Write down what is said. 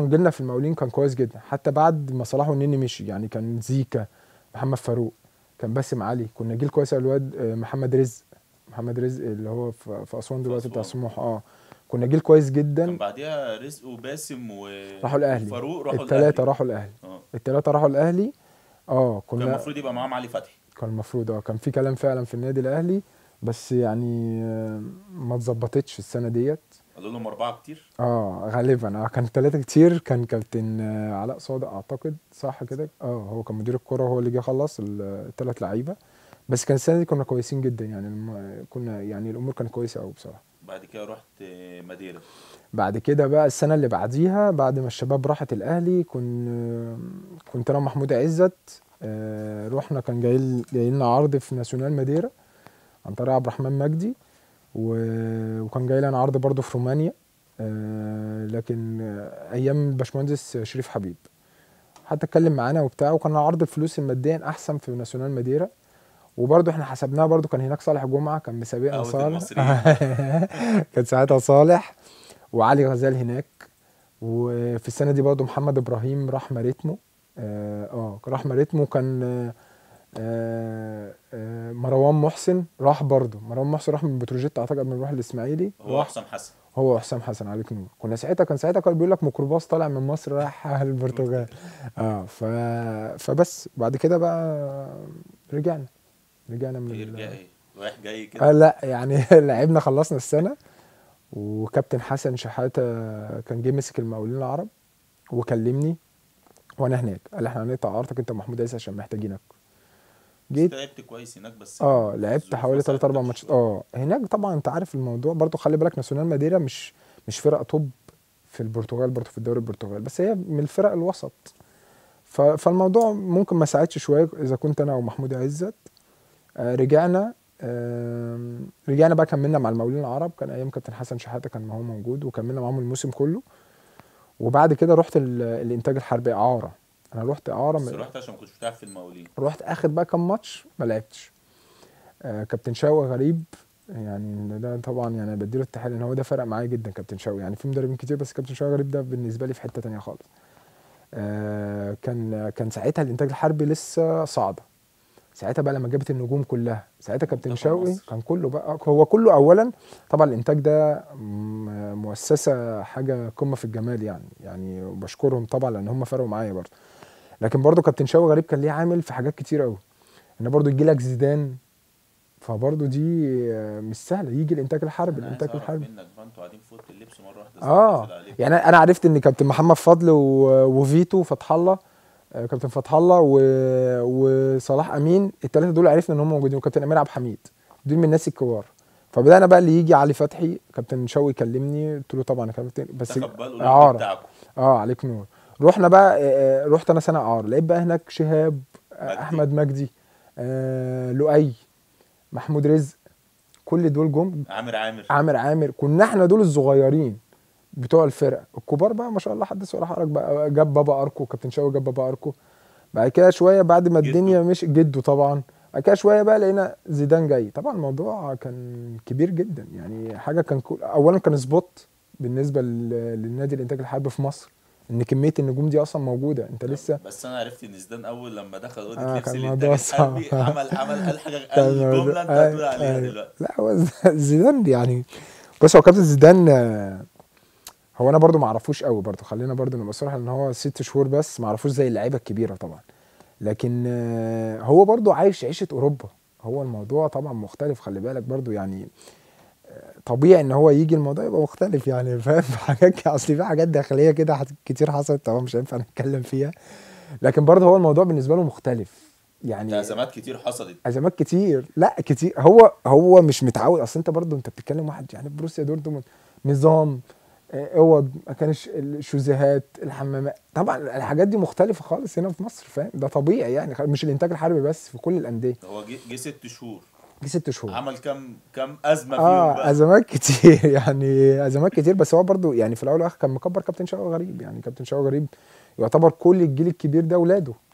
كان جيلنا في المقاولين كان كويس جدا حتى بعد ما صلاح والنني مشي يعني كان زيكا محمد فاروق كان باسم علي كنا جيل كويس أوي الواد آه، محمد رزق محمد رزق اللي هو في في اسوان دلوقتي بتاع أسوان. سموحه اه كنا جيل كويس كان جدا بعديها رزق وباسم و راحوا الاهلي وفاروق راحوا الثلاثه الأهلي. راحوا الاهلي اه الثلاثه راحوا الاهلي اه كان كنا المفروض يبقى معاهم علي فتحي كان المفروض اه كان في كلام فعلا في النادي الاهلي بس يعني آه، ما اتظبطتش السنه ديت قالوا لهم اربعه كتير اه غالبا اه كان ثلاثة كتير كان كابتن آه، علاء صادق اعتقد صح كده اه هو كان مدير الكرة هو اللي جه خلص الثلاث لعيبة بس كان السنة دي كنا كويسين جدا يعني الم- كنا يعني الامور كانت كويسة قوي بصراحة بعد كده رحت آه، ماديرا بعد كده بقى السنة اللي بعديها بعد ما الشباب راحت الاهلي كن آه، كنت انا ومحمود عزت آه، رحنا كان جاي جاي لنا عرض في ناسيونال ماديرا عن طريق عبد الرحمن مجدي و- وكان جاي لنا عرض برضه في رومانيا آه، لكن آه، ايام الباشمهندس شريف حبيب حتى اتكلم معانا وبتاع وكان عرض الفلوس الماديا احسن في ناسيونال ماديرا وبرضه احنا حسبناها برضه كان هناك صالح جمعه كان مسابقنا قهوة صالح المصريين. كان ساعتها صالح وعلي غزال هناك وفي السنه دي برضه محمد ابراهيم راح ماريتمو اه آه، راح ماريتمو كان آه، آه، آه، مروان محسن راح برضه مروان محسن راح من بتروجيت اعتقد قبل ما يروح الاسماعيلي هو راح حسام حسن هو حسام حسن عليك نور كنا ساعتها كان ساعتها كان بيقول لك ميكروباص طالع من مصر رايح على البرتغال اه ف... فبس بعد كده بقى رجعنا رجعنا من ال- يرجع ايه رايح جاي كده آه لا يعني لعبنا خلصنا السنه وكابتن حسن شحاته كان جه مسك المقاولين العرب وكلمني وانا هناك قال احنا هنقطع عرضك انت ومحمود عيسى عشان محتاجينك بس جيت انت لعبت كويس هناك بس اه لعبت الظروف حوالي ما 3 4 ساعدتكش ماتشات شوية. اه هناك طبعا انت عارف الموضوع برضو خلي بالك ناسيونال ماديرا مش مش فرقه توب في البرتغال برضو في الدوري البرتغال بس هي من الفرق الوسط ف- فالموضوع ممكن ما ساعدش شويه اذا كنت انا ومحمود عزت آه رجعنا آم، رجعنا بقى كملنا مع المقاولين العرب كان ايام كابتن حسن شحاته كان هو موجود وكملنا معاهم الموسم كله وبعد كده رحت ال- الانتاج الحربي اعاره انا رحت اعاره بس من- رحت عشان ما كنتش بتلعب في المقاولين رحت اخر بقى كام ماتش ما لعبتش آه كابتن شوقي غريب يعني ده طبعا يعني بديله التحيه لان هو ده فرق معايا جدا كابتن شوقي يعني في مدربين كتير بس كابتن شوقي غريب ده بالنسبه لي في حته تانية خالص آه كان كان ساعتها الانتاج الحربي لسه صاعده ساعتها بقى لما جابت النجوم كلها ساعتها كابتن منتخب شوقي مصر. كان كله بقى هو كله اولا طبعا الانتاج ده م- مؤسسه حاجه قمه في الجمال يعني يعني وبشكرهم طبعا لان هم فرقوا معايا برضه لكن برضه كابتن شوقي غريب كان ليه عامل في حاجات كتير قوي ان برضه يجي لك زيدان فبرضه دي آه، مش سهله يجي الانتاج الحربي انا عايز الانتاج اعرف الحربي منك بقى انتوا قاعدين في اوضه اللبس مره واحده اه نزل عليكم. يعني انا عرفت ان كابتن محمد فضل و- وفيتو فتح الله آه، كابتن فتح الله و... وصلاح امين الثلاثه دول عرفنا ان هم موجودين وكابتن امير عبد الحميد دول من الناس الكبار فبدانا بقى اللي يجي علي فتحي كابتن شوقي كلمني قلت له طبعا يا كابتن بس منتخب بقى الأولمبي اعاره بتاعكم اه عليك نور رحنا بقى آه، آه، رحت انا سنه اعاره لقيت بقى هناك شهاب آه، مجدي. احمد مجدي آه لؤي محمود رزق كل دول جم عامر عامر عامر عامر كنا احنا دول الصغيرين بتوع الفرقه الكبار بقى ما شاء الله حدث ولا حرج بقى جاب بابا اركو كابتن شوقي جاب بابا اركو بعد كده شويه بعد ما جده. الدنيا مش جده طبعا بعد كده شويه بقى لقينا زيدان جاي طبعا الموضوع كان كبير جدا يعني حاجه كان كو... اولا كان سبوت بالنسبه لل- للنادي الانتاج الحربي في مصر ان كميه النجوم دي اصلا موجوده انت لسه بس انا عرفت ان زيدان اول لما دخل اوضه آه، لبس كان الانتاج الموضوع صعب. الحربي عمل عمل قال حاجه كان قال الموضوع- جمله انت أي- هتقول عليها أي. دلوقتي لا هو زيدان يعني بص هو كابتن زيدان آه، هو انا برضو ما اعرفوش قوي برضو خلينا برضو نبقى صراحه ان هو ست شهور بس ما اعرفوش زي اللعيبه الكبيره طبعا لكن آه، هو برضو عايش عيشه اوروبا هو الموضوع طبعا مختلف خلي بالك برضو يعني آه، طبيعي ان هو يجي الموضوع يبقى مختلف يعني فاهم حاجات ك- اصل في حاجات داخليه كده حت- كتير حصلت طبعا مش هينفع نتكلم فيها لكن برضو هو الموضوع بالنسبه له مختلف يعني ده ازمات كتير حصلت ازمات كتير لا كتير هو هو مش متعود اصل انت برضه انت بتتكلم واحد يعني في بروسيا دورتموند نظام آه، اوض ما كانش الشوزيهات الحمامات طبعا الحاجات دي مختلفه خالص هنا في مصر فاهم ده طبيعي يعني مش الانتاج الحربي بس في كل الانديه هو جه جه ست شهور دي ست شهور عمل كام كام ازمه فيهم اه بقى ازمات كتير يعني ازمات كتير بس هو برضه يعني في الاول والاخر كان مكبر كابتن شوقي غريب يعني كابتن شوقي غريب يعتبر كل الجيل الكبير ده اولاده